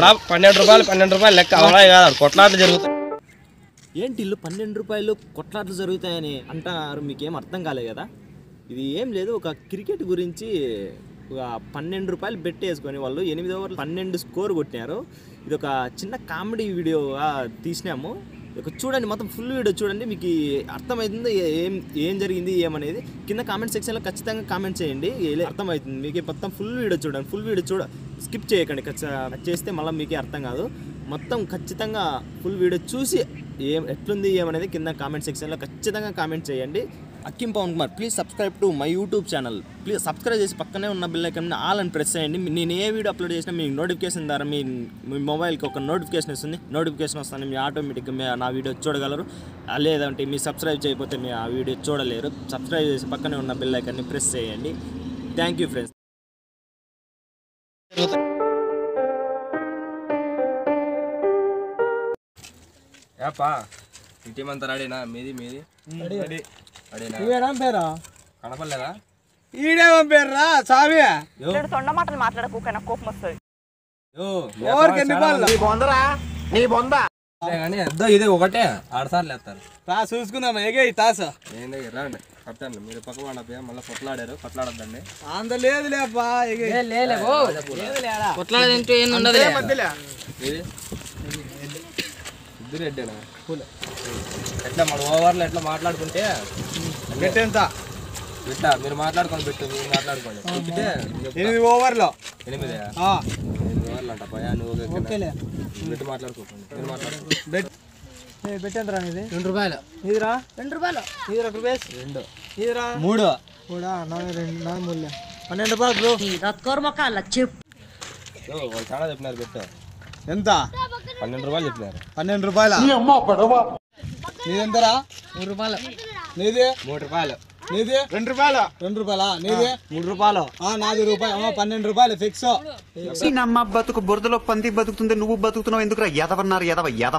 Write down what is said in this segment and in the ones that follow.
ఆడ పన్నెండు రూపాయలు పన్నెండు రూపాయలు లెక్క అవడా కాదు కొట్లాట్లు జరుగుతాయి ఏంటి ఇల్లు పన్నెండు రూపాయలు కొట్లాట్లు జరుగుతాయని అంటారు మీకేం అర్థం కాలేదు కదా ఇది ఏం లేదు ఒక క్రికెట్ గురించి ఒక పన్నెండు రూపాయలు బెట్ వేసుకొని వాళ్ళు ఎనిమిది ఓవర్లు పన్నెండు స్కోర్ కొట్టినారు ఇది ఒక చిన్న కామెడీ వీడియోగా తీసినాము ఒక చూడండి మొత్తం ఫుల్ వీడియో చూడండి మీకు అర్థమవుతుంది ఏం ఏం జరిగింది ఏమనేది కింద కామెంట్ సెక్షన్లో ఖచ్చితంగా కామెంట్ చేయండి ఏ- అర్థమవుతుంది మీకు మొత్తం ఫుల్ వీడియో చూడండి ఫుల్ వీడియో చూడ స్కిప్ చేయకండి ఖచ్చితంగా చేస్తే మళ్ళీ మీకే అర్థం కాదు మొత్తం ఖచ్చితంగా ఫుల్ వీడియో చూసి ఏం ఎట్లుంది ఏమనేది కింద కామెంట్ సెక్షన్లో ఖచ్చితంగా కామెంట్ చేయండి అక్కిం Pavan Kumar please subscribe to my YouTube channel please subscribe చేసి పక్కనే ఉన్న బిల్ ఐకన్ ఆల్ అని ప్రెస్ చేయండి మీ- నేను ఏ వీడియో అప్లోడ్ చేసినా మీ నోటిఫికేషన్ ద్వారా మీ మీ మొబైల్కి ఒక నోటిఫికేషన్ వస్తుంది నోటిఫికేషన్ వస్తుంది మీ ఆటోమేటిక్గా మీ నా వీడియో చూడగలరు ఆ లేదంటే మీ సబ్స్క్రైబ్ చేయకపోతే మీ ఆ వీడియో చూడలేరు సబ్స్క్రైబ్ చేసి పక్కనే ఉన్న బిల్ ఐకన్ని ప్రెస్ చేయండి థ్యాంక్ యూ ఫ్రెండ్స్ ఏపా ఈ టీం అంతా రెడీనా మీది మీది రెడీనా పేరా కనపడలేదా ఈడేమో పేర్రా సామి ఇట్లాంటి తొండ మాటలు మాట్లాడకు కానీ నాకు కోపం వస్తుంది యో, ఓవర్కి ఎన్ని బాల్ లే కానీ ఎద్దో ఇది ఒకటే ఆడసార్లు వేస్తారు రా చూసుకుందాం ఏగే ఈ తాస ఏంది రండి కట్టాను మీరు పక్క వాళ్ళ మళ్ళీ కొట్లాడారు కొట్లాడద్దండి అంత లేదు లేపా ఏగే మధ్యలో ఇది ఇద్దరు రెడ్డేనా ఎట్లా మన ఓవర్లో ఎట్లా మాట్లాడుకుంటే పెట్టేంత ఇట్లా మీరు మాట్లాడుకొని పెట్టు మీరు మాట్లాడుకోండి పెట్టితే చెప్తా. ఎనిమిది ఓవర్లో ఎనిమిదే ఆ, ఎనిమిది ఓవర్లు అంట పోయా నువ్వు ఒక ఓకేలే పెట్టి మాట్లాడుకోకండి మీరు మాట్లాడుకోండి బెట్ పెట్టేంతరా ఇది రెండు రూపాయలు ఇదిరా రెండు రూపాయలు ఇదిరా రూపేస్ రెండు ఇదిరా మూడు కూడా నాలుగు రెండు నాలుగు మూడు పన్నెండు రూపాయలు బ్రో యో, వాళ్ళు చాలా చెప్పినారు పెట్టు ఎంత పన్నెండు రూపాయలు చెప్పినారు పన్నెండు రూపాయల నీదెంతరా మూడు రూపాయలు నీది మూడు రూపాయలు నీది రెండు రూపాయలు రెండు రూపాయలా నీది మూడు రూపాయలు నాది రూపాయి ఆ, పన్నెండు రూపాయలు ఫిక్స్ నమ్మ బతుకు బురదలో పంది బతుకుతుంది నువ్వు బతుకుతున్నావు ఎందుకురా ఎదవన్నారు ఎదవ ఎదవ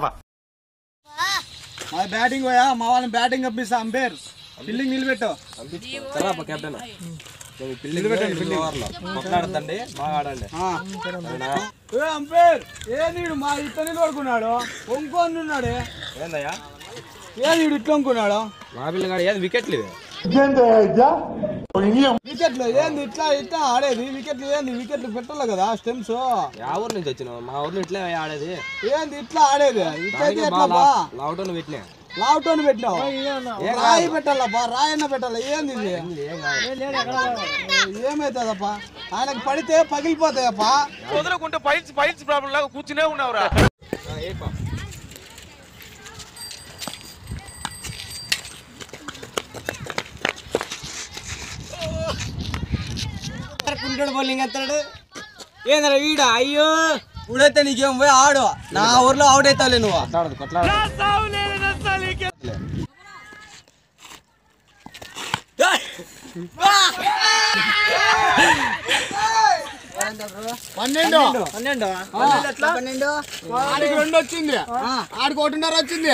మా బ్యాటింగ్ పోయా మా వాళ్ళని బ్యాటింగ్ పంపిస్తా అంపేర్ ఫీల్డింగ్ నిలబెట్టు సరే అప్ప కెప్టెన్ పిల్లి పెట్టండి పిల్లి ఓవర్లో కొట్లాడద్దండి బాగా ఆడండి ఆ. సరేనా? ఏ అంపేర్ ఏ నీడు మా ఇట్లా నిలబడుకున్నాడు వంకొని ఉన్నాడు ఏందయ్యా ఏ నీడు ఇట్లా వంకున్నాడు మా పిల్లగాడు ఏది వికెట్లు ఇవి వికెట్లు ఏంది ఇట్లా ఇట్లా ఆడేది వికెట్లు ఏంది వికెట్లు పెట్టాలి కదా స్టెమ్స్ యా ఊరు నుంచి వచ్చినావు మా ఊర్లో ఇట్లే ఆడేది ఏంది ఇట్లా ఆడేది ఇట్లయితే ఎట్లా బా లావుటోన్ పెట్టినా లావుటోని పెట్టినావు రాయి పెట్టాలప్పా రాయన్న పెట్టాలి ఏంది ఇది ఏం కాదు ఏమైతుందప్పా ఆయనకి పడితే పగిలిపోతాయప్పా వదలకుంటే ఫైల్స్ ఫైల్స్ ప్రాబ్లం లాగా కూర్చునే ఉన్నావురా కుంటాడు బౌలింగ్ ఎత్తాడు ఏంద్రా వీడ అయ్యో ఇప్పుడైతే నీకేం పోయి ఆడు నా ఊర్లో అవుట్ అవుతావులే నువ్వు కొట్లాడదు కొట్లాడదు పన్నెండు పన్నెండు పన్నెండు ఆడికి రెండు వచ్చింది ఆడికి ఒకటిన్నర వచ్చింది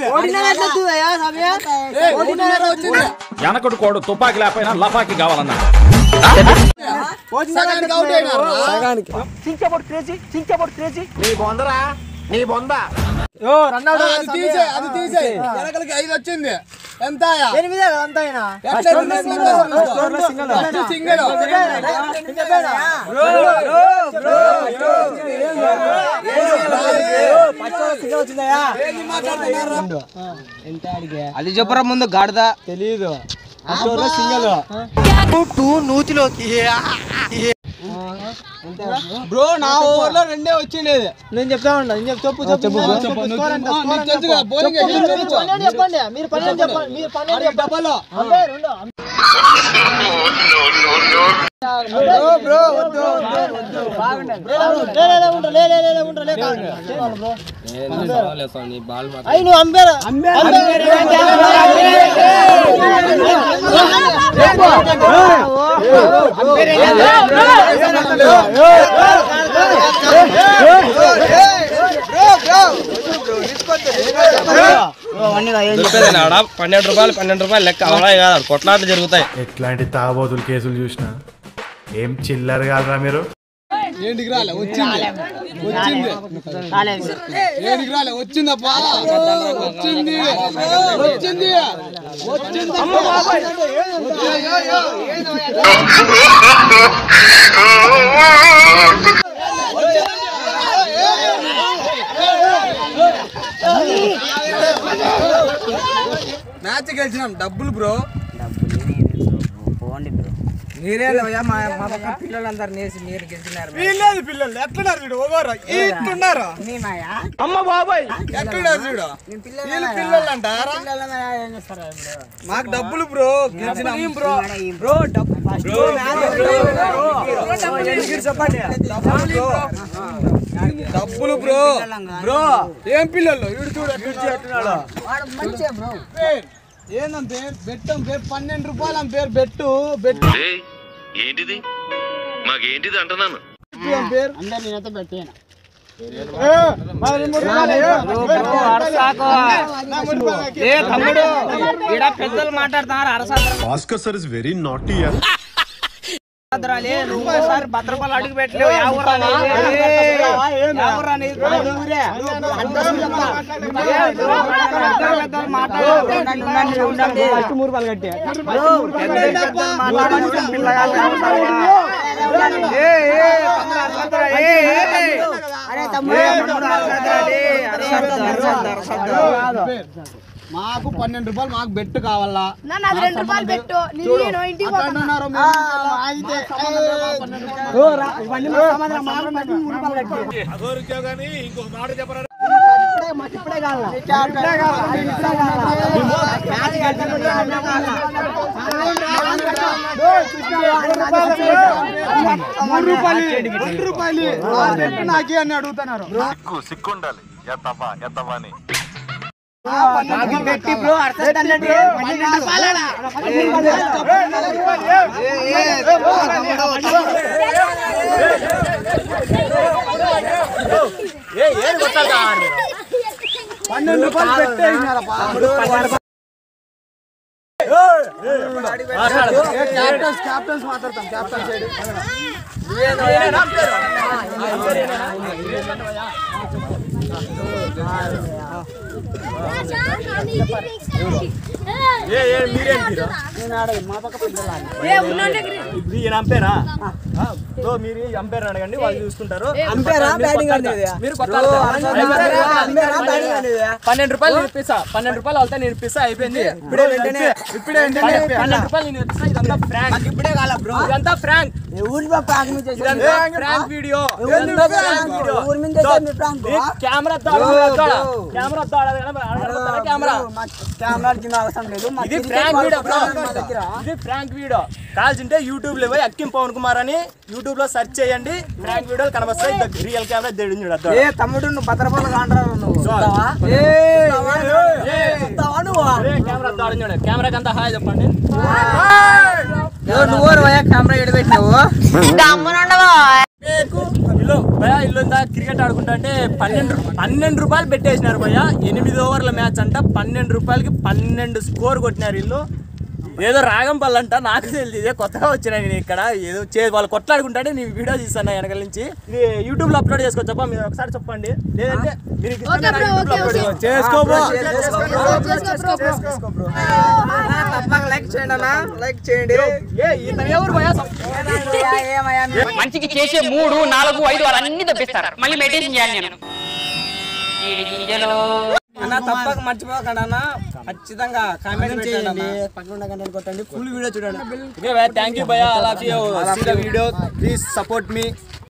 ఏ, ఒకటిన్నర వచ్చింది వెనకటి కోడు తుపాకి లేకపోయినా లపాకి కావాలన్నా సగానికి అవుట్ అయినారు చించబోడు క్రేజీ చించబోడు క్రేజీ అది తీసే అది తీసే వెనకలకి ఐదు వచ్చింది ఎంత సింగల్ అది చెప్పరా ముందు గాడిద తెలీదు సింగల్ బ్రో నా ఓవర్ లో రెండే వచ్చిండేది నేను చెప్తా ఉన్నా నేను చెప్తా చెప్పు చెప్పు తెలుసుగా బౌలింగ్ చెప్పండి మీరు పన్నెండు చెప్పండి మీరు పన్నెండు డబ్బలో బ్రో వద్దు నీ బాల్ మాత్రం అయ్యి నువ్వు అంబేర్ చెప్పేదేనా ఆడ పన్నెండు రూపాయలు పన్నెండు రూపాయలు లెక్క అవడా కాదు కొట్లాట్లు జరుగుతాయి ఎట్లాంటి తాగబోతులు కేసులు చూసినా ఏం చిల్లర కాదురా మీరు ఏంటికి రాలే వచ్చింది వచ్చింది ఏంటికి రాలే వచ్చిందప్పా వచ్చింది వచ్చింది వచ్చింది మ్యాచ్ గెలిచినాం డబ్బులు బ్రో మీరే లేవయ్యా, మా మా పక్క పిల్లలందరూ నేసి మీరు గెలిచినారు వీళ్ళేది పిల్లలు ఎట్లున్నారు వీడు ఒకరు ఇట్లున్నారు అమ్మ బాబాయ్ ఎట్లున్నారు చూడు వీళ్ళు పిల్లలు అంటారా మాకు డబ్బులు బ్రో గెలిచినాం బ్రో బ్రో డబ్బు ఫస్ట్ డబ్బులు బ్రో బ్రో ఏం పిల్లలు వీడు చూడు ఎట్లా ఎట్లున్నాడు పేరు ఏందని పేరు బెట్టం పేరు పన్నెండు రూపాయలు అని పేరు బెట్టు బెట్టు ఏంటిది మాకేంటిది అంటున్నాను ఏం పేరు ఏ తమ్ముడు ఈడ పెద్దలు మాట్లాడుతున్నారు అరసాదరాలే Bhaskar sir is very naughty యార్ నువ్వు ఒకసారి భద్రపల్లి అడుగు పెట్టలేవు యా ఊరు అనేది? యా ఊరు అనేది? ఊరే, ఊరే. అడ్రస్ చెప్తా. ఏ, నువ్వు పెద్దలు పెద్దలు మాట్లాడు. ఉండండి, ఉండండి, ఉండండి. బ్రో, పెద్దలు పెద్దలు మాట్లాడండి, పిల్లగాళ్ళు అవసరమా? ఏ, ఏ, తమ్ముడు అరసద్దురా, ఏ, ఏ. ఏ, తమ్ముడు అరసద్దురా, ఏ, అరసద్దు, అరసద్దు, అరసద్దు. మాకు పన్నెండు రూపాయలు మాకు బెట్టు కావాలా నన్ను అది రెండు రూపాయలు పెట్టు నేను నేను ఇంటికి అట్లా పోతాను. అంటున్నారు మీరు. అయితే, ఏ, పన్నెండు రూపాయలు. మూడు రూపాయలు రెండు రూపాయలు ఆ బెట్టు నాకే అని అడుగుతున్నారు సిక్కు సిక్కు ఉండాలి ఎత్తవా ఎత్తవా అని నాకు పెట్టి బ్రో అరసద్దు అన్నట్టు. పన్నెండు రూపాయలు పెట్టేసినారప్పా క్యాప్టన్స్ క్యాప్టన్స్ మాట్లాడతాం క్యాప్టన్ సైడ్ ఏ, ఉన్నాను దగ్గర. ఇప్పుడు ఈయన అంపేరా సో మీరు ఈ అంపేర్ అడగండి వాళ్ళు చూసుకుంటారు అంపేరా బ్యాటింగ్ అనేది మీరు కొత్త అంపేరా బ్యాటింగ్ అనేది పన్నెండు రూపాయలు నేను ఇప్పిస్తా పన్నెండు రూపాయలు వెళ్తే నేను ఇప్పిస్తా అయిపోయింది ఇప్పుడే వెంటనే ఇప్పుడే పన్నెండు పన్నెండు రూపాయలు నేను ఇప్పిస్తా ఇదంతా ఫ్రాంక్ ఇప్పుడే కాల బ్రో ఇదంతా ఫ్రాంక్ ఊరి మీద ప్రాంక్ మీద చేసేది. ఇదంతా ఫ్రాంక్ వీడియో ఊరి మీద ఇదంతా ప్రాంక్ ఫ్రాంక్ వీడియో ఊరి మీద చేసేది మీ prank bro. Camera camera camera మా కెమెరా కింద అవసరం లేదు మా ఇది క్రికెట్ ఫ్రాంక్ వాళ్ళు వీడియో బ్రో మా దగ్గర ఇది ఫ్రాంక్ వీడియో కాల్సింటే యూట్యూబ్ లో పోయి అక్కిం పవన్ కుమార్ అని యూట్యూబ్ లో సెర్చ్ చేయండి ఫ్రాంక్ వీడియోలు కనబస్తాయి రియల్ కెమెరా దేడు చూడద్దు ఏ తమ్ముడు నువ్వు భద్రపల్లి కాంటారు నువ్వు సో, వస్తావా? ఏ, వస్తావా ఏ, నువ్వు? ఏ. వస్తావా నువ్వు కెమెరా దాడు చూడండి కెమెరాకి అంతా హాయ్ చెప్పండి నువ్వు కెమెరా ఎడబెట్టినావు ఇల్లు భయ ఇల్లు ఇంత క్రికెట్ ఆడుకుంటా అంటే పన్నెండు రూ- పన్నెండు రూపాయలు పెట్టేసినారు భయ ఎనిమిది ఓవర్ల మ్యాచ్ అంట పన్నెండు రూపాయలకి పన్నెండు స్కోర్ కొట్టినారు ఇల్లు ఏదో రాగం పల్లంట నాకు తెలియదు ఇదే కొత్తగా వచ్చినా నేను ఇక్కడ ఏదో చే వాళ్ళు కొట్లాడుకుంటే నేను వీడియో తీస్తాను వెనకాల నుంచి ఇది యూట్యూబ్ లో అప్లోడ్ చేసుకోవచ్చా మీరు ఒకసారి చెప్పండి లేదంటే మీరు ఓకే బ్రో, ఓకే, ఓకే. చేసుకోబో చేసుకో బ్రో. తప్పక లైక్ చేయండి అన్న లైక్ చేయండి ఏ ఇతను ఎవరు భయ మంచికి చేసే మూడు నాలుగు ఐదు ఆరు అన్ని తప్పిస్తారు మళ్ళీ మెయింటైన్ చేయాలి నేను ఈ గింజలు అన్న తప్పక మర్చిపోకండి అన్న ఖచ్చితంగా కామెంట్ చేయండి పక్కన గంటలు కొట్టండి ఫుల్ వీడియో చూడండి థ్యాంక్ యూ భయ అలా see the video please support me